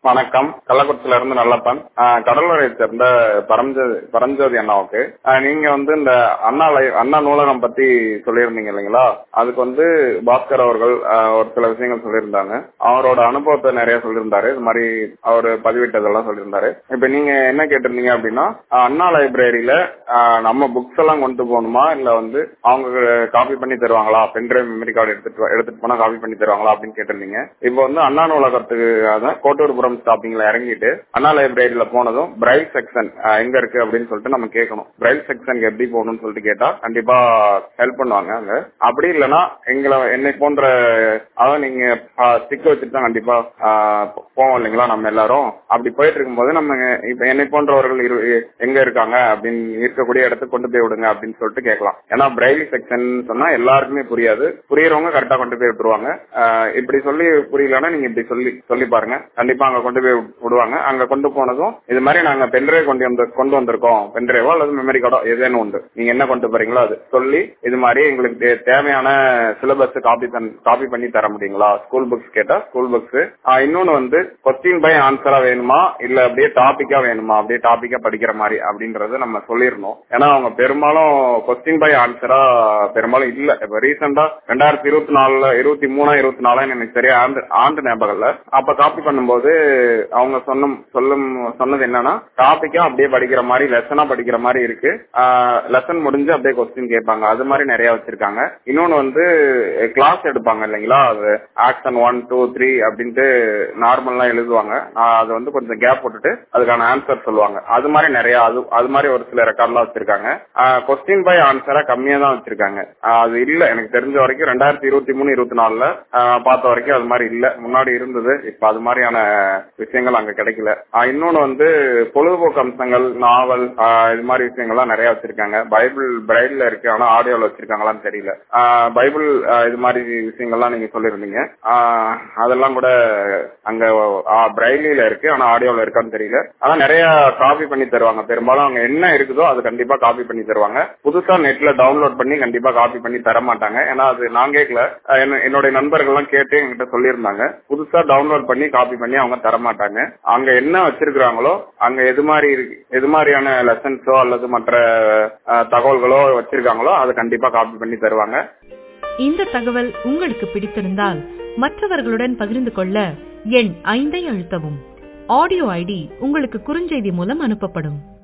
வணக்கம் கள்ளக்குறிச்சியில இருந்து நல்லப்பன் ஆஹ் கடலூரை சேர்ந்த பரஞ்சோதி பரஞ்சோதி அண்ணாவுக்கு ஆஹ் நீங்க வந்து இந்த அண்ணா லை- அண்ணா நூலகம் பத்தி சொல்லியிருந்தீங்க இல்லைங்களா அதுக்கு வந்து பாஸ்கர் அவர்கள் ஆஹ் ஒரு சில விஷயங்கள் சொல்லியிருந்தாங்க அவரோட அனுபவத்தை நிறைய சொல்லியிருந்தாரு இது மாதிரி அவர் பதிவிட்டதெல்லாம் சொல்லியிருந்தாரு இப்ப நீங்க என்ன கேட்டிருந்தீங்க அப்படின்னா ஆஹ் அண்ணா லைப்ரரியில நம்ம புக்ஸ் எல்லாம் கொண்டு போகணுமா இல்ல வந்து அவங்க காப்பி பண்ணி தருவாங்களா பென்ட்ரைவ் மெமரி கார்டு எடுத்துட்டு வா- எடுத்துட்டு போனா காப்பி பண்ணி தருவாங்களா அப்படின்னு கேட்டிருந்தீங்க இப்போ வந்து அண்ணா நூலகத்துக்கு அதான் கோட்டூர்புரம் ஸ்டாப்பிங்ல இறங்கிட்டு அண்ணா லைப்ரரியில போனதும் பிரைல் செக்ஷன் எங்க இருக்கு அப்படின்னு சொல்லிட்டு நம்ம கேட்கணும் பிரைல் செக்ஷனுக்கு எப்படி போகணும்னு சொல்லிட்டு கேட்டா கண்டிப்பா ஹெல்ப் பண்ணுவாங்க அங்க அப்படி இல்லைன்னா எங்களை என்னை போன்ற அதான் நீங்க ஸ்டிக் வச்சுட்டு தான் கண்டிப்பா ஆஹ் போவோம் இல்லைங்களா நம்ம எல்லாரும் அப்படி போயிட்டு இருக்கும்போது நம்ம இப்ப என்னை போன்றவர்கள் இரு- எங்க இருக்காங்க அப்படின்னு இருக்கக்கூடிய இடத்துக்கு கொண்டு போய் விடுங்க அப்படின்னு சொல்லிட்டு கேட்கலாம் ஏன்னா பிரைல் செக்ஷன் சொன்னா எல்லாருக்குமே புரியாது புரியறவங்க கரெக்டா கொண்டு போய் விட்டுருவாங்க ஆஹ் இப்படி சொல்லி புரியலன்னா நீங்க இப்படி சொல்லி சொல்லி பாருங்க கண்டிப்பா அங்க கொண்டு போய் விடுவாங்க அங்க கொண்டு போனதும் இது மாதிரி நாங்க பென்ட்ரைவ் கொண்டு வந்து கொண்டு வந்திருக்கோம் பென்ட்ரைவோ அல்லது மெமரி கார்டோ ஏதேனும் உண்டு நீங்க என்ன கொண்டு போறீங்களோ அது சொல்லி இது மாதிரி எங்களுக்கு தே- தேவையான சிலபஸ் காப்பி காப்பி பண்ணி தர முடியுங்களா ஸ்கூல் புக்ஸ் கேட்டா ஸ்கூல் புக்ஸ் இன்னொன்னு வந்து கொஸ்டின் பை ஆன்சரா வேணுமா இல்ல அப்படியே டாபிக்கா வேணுமா அப்படியே டாபிக்கா படிக்கிற மாதிரி அப்படின்றத நம்ம சொல்லிடணும் ஏன்னா அவங்க பெரும்பாலும் கொஸ்டின் பை ஆன்சரா பெரும்பாலும் இல்ல இப்ப ரீசெண்டா ரெண்டாயிரத்தி இருபத்தி நாலுல இருபத்தி மூணா இருபத்தி நாலு எனக்கு சரியா ஆண்டு ஆண்டு ஞாபகம் இல்ல அப்ப காப்பி பண்ணும்போது அவங்க சொன்ன சொல்லும் சொன்னது என்னன்னா டாபிக்கா அப்படியே படிக்கிற மாதிரி லெசனா படிக்கிற மாதிரி இருக்கு லெசன் முடிஞ்சு அப்படியே கொஸ்டின் கேட்பாங்க அது மாதிரி நிறைய வச்சிருக்காங்க இன்னொன்னு வந்து கிளாஸ் எடுப்பாங்க இல்லைங்களா அது ஆக்ஷன் ஒன் டூ த்ரீ அப்படின்ட்டு நார்மல்லாம் எழுதுவாங்க ஆஹ் அது வந்து கொஞ்சம் கேப் போட்டுட்டு அதுக்கான ஆன்சர் சொல்லுவாங்க அது மாதிரி நிறைய அது அது மாதிரி ஒரு சில ரெக்கார்ட்லாம் வச்சிருக்காங்க கொஸ்டின் பை ஆன்சரா கம்மியா தான் வச்சிருக்காங்க ஆஹ் அது இல்ல எனக்கு தெரிஞ்ச வரைக்கும் ரெண்டாயிரத்தி இருபத்தி மூணு இருபத்தி நாலுல ஆஹ் பார்த்த வரைக்கும் அது மாதிரி இல்ல முன்னாடி இருந்தது இப்ப அது மாதிரியான விஷயங்கள் அங்க கிடைக்கல ஆஹ் இன்னொன்னு வந்து பொழுதுபோக்கு அம்சங்கள் நாவல் ஆஹ் இது மாதிரி விஷயங்கள்லாம் நிறைய வச்சிருக்காங்க பைபிள் பிரைட்ல இருக்கு ஆனா ஆடியோல வச்சிருக்காங்களான்னு தெரியல ஆஹ் பைபிள் ஆஹ் இது மாதிரி விஷயங்கள்லாம் நீங்க சொல்லியிருந்தீங்க ஆஹ் அதெல்லாம் கூட அங்க பிரைலில இருக்கு ஆனா ஆடியோல இருக்கான்னு தெரியல ஆனா நிறைய காப்பி பண்ணி தருவாங்க பெரும்பாலும் அங்க என்ன இருக்குதோ அது கண்டிப்பா காப்பி பண்ணி தருவாங்க புதுசா நெட்ல டவுன்லோட் பண்ணி கண்டிப்பா காப்பி பண்ணி தர மாட்டாங்க ஏன்னா அது நான் கேட்கல அஹ் என்ன- என்னுடைய நண்பர்கள் எல்லாம் கேட்டு என்கிட்ட சொல்லியிருந்தாங்க புதுசா டவுன்லோட் பண்ணி காப்பி பண்ணி அவங்க தர மாட்டாங்க அங்க என்ன வச்சிருக்காங்களோ அங்க எது மாதிரி இருக்கு எது மாதிரியான லெசன்ஸோ அல்லது மற்ற அஹ், தகவல்களோ வச்சிருக்காங்களோ அதை கண்டிப்பா காப்பி பண்ணி தருவாங்க இந்த தகவல் உங்களுக்கு பிடித்திருந்தால் மற்றவர்களுடன் பகிர்ந்து கொள்ள எண் ஐந்தை அழுத்தவும் ஆடியோ ஐடி உங்களுக்கு குறுஞ்செய்தி மூலம் அனுப்பப்படும்